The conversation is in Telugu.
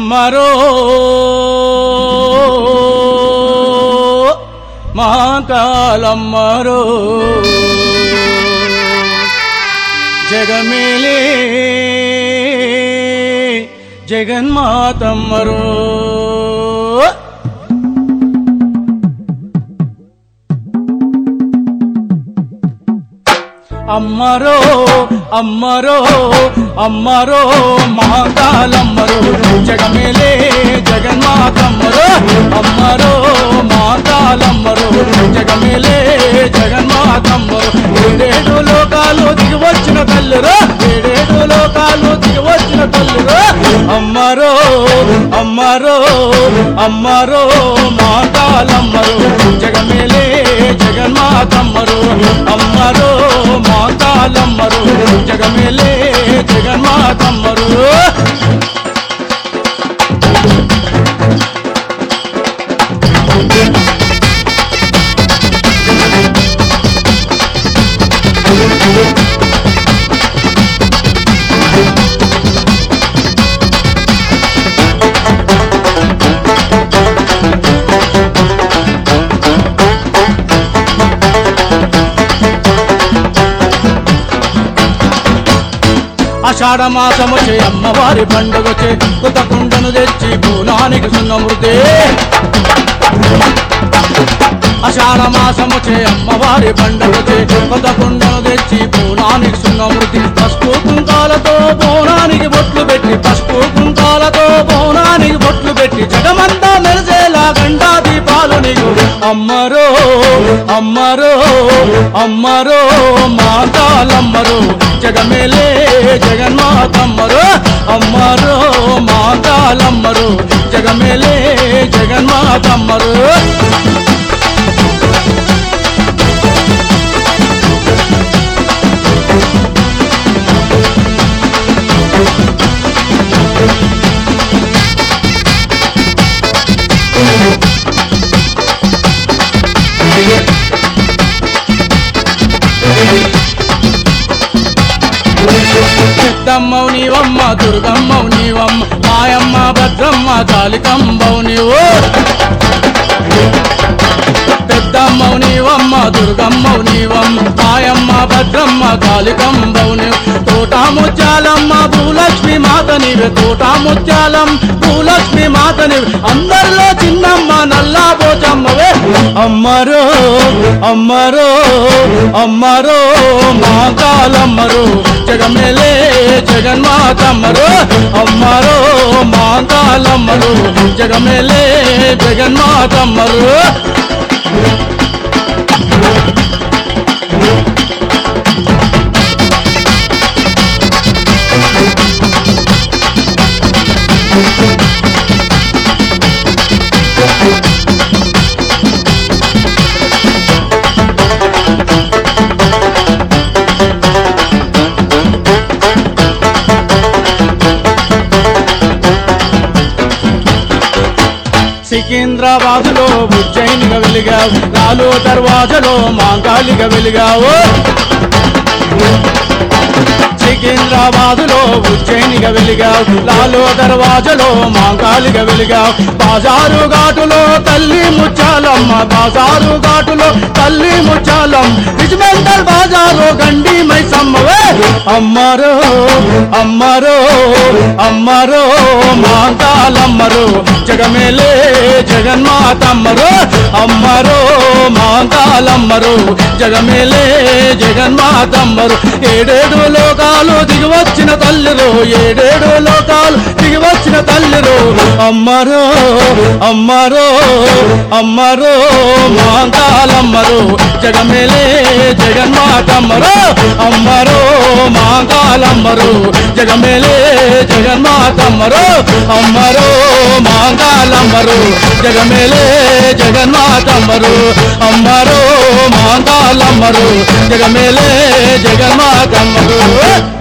అమ్మరో మహాకాలమ్మరో జగమేలే జగన్మాతమ్మరో అమ్మరో అమ్మరో అమ్మరో మాతాలమ్మరో జగమేలే జగన్మాతమ్మరో అమ్మరో మాతాలమ్మరో జగమేలే జగన్మాతమ్మరో ఏడేడు లోకాలు దిగి వచ్చిన తల్లిరో ఏడేడు లోకాలు దిగి వచ్చిన తల్లిరో అమ్మరో అమ్మరో అమ్మరో మాతాలమ్మరో జగమేలే జగన్మాతమ్మరో అమ్మరో మాతాలమ్మరు జగమేలే జగన్మాతమ్మరు ఆషాఢ మాసము చే అమ్మవారి పండుగ చే కొత్త కుండను తెచ్చి పూలానికి సున్నమృతే ఆషాఢ మాసము చే అమ్మవారి పండుగ చే కొత్త కుండను తెచ్చి పూలానికి సున్నమృతి పసుపు కుంకాలతో బోనానికి బొట్లు పెట్టి పసుపు కుంకాలతో బోనానికి బొట్లు పెట్టి జగమంతా మెరిసేలా గండా దీపాలు నీకు అమ్మరో అమ్మరో అమ్మరో మాతాలమ్మరో జగమేలే జగన్మాతమ్మరో అమ్మరో మాతాలమ్మరో జగమేలే జగన్మాతమ్మరో పెద్దమ్మవు నీవమ్మ దుర్గమ్మవు నీవమ్మ మాయమ్మ భద్రమ్మ కాళికంబవు నీవు పెద్దమ్మవు నీవమ్మ దుర్గమ్మవు నీవమ్మ మాయమ్మ భద్రమ్మ కాళికంబవు నీవు తోటా ముత్యాలమ్మ భూలక్ష్మి మాత నీవే తోటా ముత్యాలం భూలక్ష్మి మాత నీవే అందరిలో చిన్నమ్మ నల్లా పోచమ్మవే అమ్మరో అమ్మరో అమ్మరో మాతాలమ్మరో జగమేలే జగన్మాతమ్మరో అమ్మరో మాతాలమ్మరో జగమేలే జగన్మాతమ్మరో సికింద్రాబాదులో ఉజ్జయినిగా వెలిగావు నాలో దర్వాజలో మాంకాళిగా వెలిగావు సికింద్రాబాదులో ఉజ్జయినిగా వెలిగావు లాలో దర్వాజలో మాంకాళిగా వెలిగావు బాజారు ఘాటులో తల్లి ముచ్చాలమ్మ బాజారు ఘాటులో తల్లి ముచ్చాలం విజమెంటల్ బాజారు గండి మైసమ్మవే అమ్మరో అమ్మరో అమ్మరో మాంకాలమ్మరో జగమేలే జగన్మాతమ్మరో అమ్మరో మాంకాలమ్మరో జగమేలే జగన్మాతమ్మరు ఏడేడు లోకాలు దిగి వచ్చిన తల్లిరో ఏడేడు లోకాలు దిగి వచ్చిన తల్లిరో అమ్మరో అమ్మరో అమ్మరో మాంకాలమ్మరో జగమేలే జగన్మాతమ్మరో అమ్మరో మాంకాలమ్మరో జగమేలే జగన్మాతమ్మరో అమ్మరో మాంకాలమ్మరో జగమేలే జగన్మాతమ్మరు అమ్మరో మాంకాలమ్మరు జగమేలే జగన్మాతమ్మరు